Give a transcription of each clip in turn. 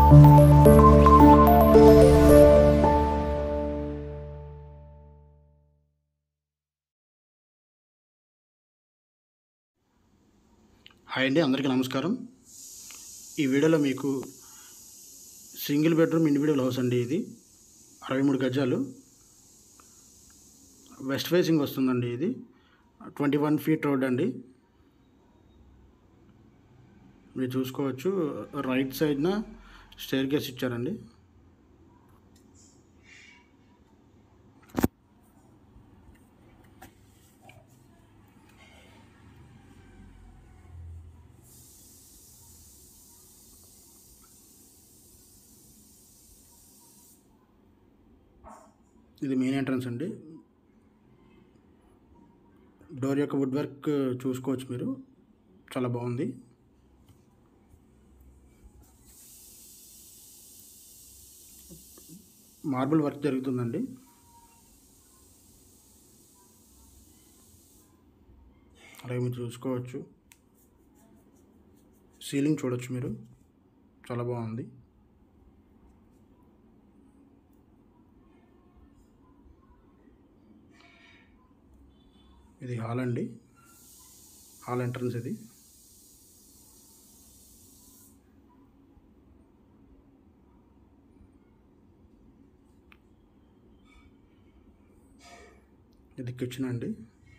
hi అండి అందరికీ నమస్కారం ఈ వీడియోలో మీకు సింగిల్ బెడ్రూమ్ ఇండివిజువల్ హౌస్ అండి ఇది అరవై మూడు గజాలు వెస్ట్ ఫేసింగ్ వస్తుందండి ఇది ట్వంటీ వన్ ఫీట్ రోడ్ అండి మీరు చూసుకోవచ్చు రైట్ సైడ్న స్టేర్ కేస్ ఇచ్చారండి ఇది మెయిన్ ఎంట్రన్స్ అండి డోర్ యొక్క వుడ్ వర్క్ చూసుకోవచ్చు మీరు చాలా బాగుంది మార్బుల్ వర్క్ జరుగుతుందండి అలాగే మీరు చూసుకోవచ్చు సీలింగ్ చూడొచ్చు మీరు చాలా బాగుంది ఇది హాల్ అండి హాల్ ఎంట్రన్స్ ఇది ఇది కిచెన్ అండి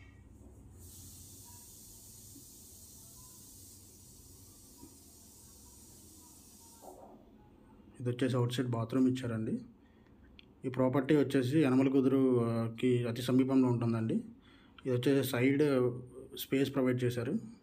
ఇది వచ్చేసి అవుట్ సైడ్ బాత్రూమ్ ఇచ్చారండి ఈ ప్రాపర్టీ వచ్చేసి యనమల కుదురుకి అతి సమీపంలో ఉంటుందండి ఇది వచ్చేసి సైడ్ స్పేస్ ప్రొవైడ్ చేశారు